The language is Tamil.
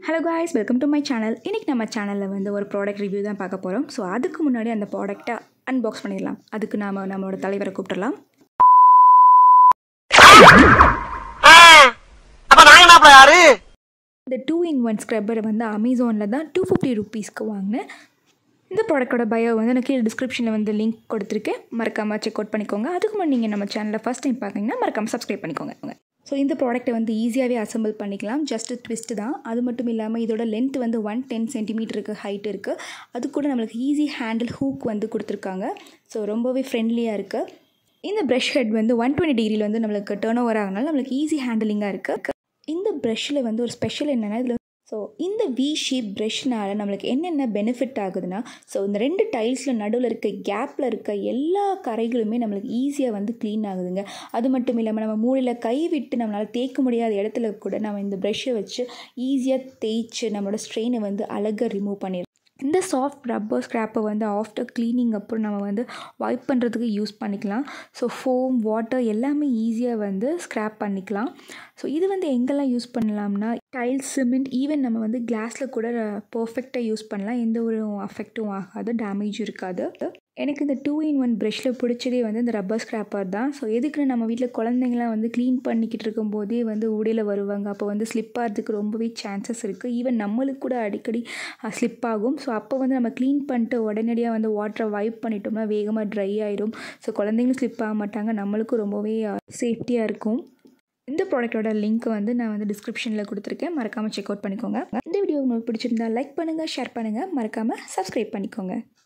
hello guys welcome to my channel இன்றைக்கி நம்ம சேனலில் வந்து ஒரு ப்ராடக்ட் ரிவ்யூ தான் பார்க்க போகிறோம் ஸோ அதுக்கு முன்னாடி அந்த ப்ராடக்ட்டை அன்பாக்ஸ் பண்ணிடலாம் அதுக்கு நாம் நம்மளோட தலைவரை கூப்பிடலாம் அப்ப நாங்க என்ன யாரு இந்த டூ இன் ஒன் ஸ்க்ரப்பரை வந்து அமேசானில் தான் டூ ஃபிஃப்டி ருபீஸ்க்கு வாங்கினேன் இந்த ப்ராடக்ட்டோட பயோ வந்து நான் கீழே டிஸ்கிரிப்ஷனில் வந்து லிங்க் கொடுத்துருக்கேன் மறக்காமல் செக் அவுட் பண்ணிக்கோங்க அதுக்கு முன்னாடி நீங்கள் நம்ம சேனலில் ஃபஸ்ட் டைம் பார்க்குறீங்கன்னா மறக்காமல் சப்ஸ்கிரைப் பண்ணிக்கோங்க ஸோ இந்த ப்ராடக்ட்டை வந்து ஈஸியாகவே அசம்பிள் பண்ணிக்கலாம் ஜஸ்ட் ட்விஸ்ட் தான் அது மட்டும் இல்லாமல் இதோட லென்த் வந்து ஒன் டென் சென்டிமீட்டருக்கு ஹைட் இருக்குது அது கூட நம்மளுக்கு ஈஸி ஹேண்டில் ஹூக் வந்து கொடுத்துருக்காங்க ஸோ ரொம்பவே ஃப்ரெண்ட்லியாக இருக்குது இந்த ப்ரஷ் ஹெட் வந்து ஒன் டுவெண்ட்டி டிகிரியில் வந்து நம்மளுக்கு டேர்ன் ஓவர் ஆகனால நம்மளுக்கு ஈஸி ஹேண்டிலிங்காக இருக்குது இந்த ப்ரஷ்ஷில் வந்து ஒரு ஸ்பெஷல் என்னென்னா இதில் ஸோ இந்த வி ஷேப் ப்ரஷ்னால் நம்மளுக்கு என்னென்ன பெனிஃபிட் ஆகுதுன்னா ஸோ இந்த ரெண்டு டைல்ஸில் நடுவில் இருக்க கேப்பில் இருக்க எல்லா கரைகளுமே நம்மளுக்கு ஈஸியாக வந்து க்ளீன் ஆகுதுங்க அது மட்டும் இல்லாமல் நம்ம மூளையில் கை விட்டு நம்மளால் தேய்க்க முடியாத இடத்துல கூட நம்ம இந்த ப்ரஷ்ஷை வச்சு ஈஸியாக தேய்ச்சி நம்மளோட ஸ்ட்ரெயினை வந்து அழகாக ரிமூவ் பண்ணிடுறோம் இந்த சாஃப்ட் ரப்பர் ஸ்க்ராப்பை வந்து ஆஃப்டர் க்ளீனிங் அப்புறம் நம்ம வந்து வைப் பண்ணுறதுக்கு யூஸ் பண்ணிக்கலாம் ஸோ ஃபோம் வாட்டர் எல்லாமே ஈஸியாக வந்து ஸ்க்ராப் பண்ணிக்கலாம் ஸோ இது வந்து எங்கெல்லாம் யூஸ் பண்ணலாம்னா டைல்ஸ் சிமெண்ட் ஈவன் நம்ம வந்து கிளாஸில் கூட பர்ஃபெக்டாக யூஸ் பண்ணலாம் எந்த ஒரு அஃபெக்ட்டும் ஆகாது டேமேஜும் இருக்காது எனக்கு இந்த டூ இன் ஒன் ப்ரஷில் பிடிச்சதே வந்து இந்த ரப்பர் ஸ்க்ராப்பர் தான் ஸோ எதுக்குன்னு நம்ம வீட்டில் குழந்தைங்களாம் வந்து க்ளீன் பண்ணிக்கிட்டு இருக்கும்போதே வந்து உடையில் வருவாங்க அப்போ வந்து ஸ்லிப் ஆகிறதுக்கு ரொம்பவே சான்சஸ் இருக்குது ஈவன் நம்மளுக்கு கூட அடிக்கடி ஸ்லிப் ஆகும் ஸோ அப்போ வந்து நம்ம க்ளீன் பண்ணிட்டு உடனடியாக வந்து வாட்டரை வைப் பண்ணிட்டோம்னா வேகமாக ட்ரை ஆயிடும் ஸோ குழந்தைங்களும் ஸ்லிப் ஆக மாட்டாங்க நம்மளுக்கும் ரொம்பவே சேஃப்டியாக இருக்கும் இந்த ப்ராடக்ட்டோட லிங்க் வந்து நான் வந்து டிஸ்கிரிப்ஷனில் கொடுத்துருக்கேன் மறக்காமல் செக் அவுட் பண்ணிக்கோங்க இந்த வீடியோ உங்களுக்கு பிடிச்சிருந்தா லைக் பண்ணுங்கள் ஷேர் பண்ணுங்கள் மறக்காமல் சப்ஸ்கிரைப் பண்ணிக்கோங்க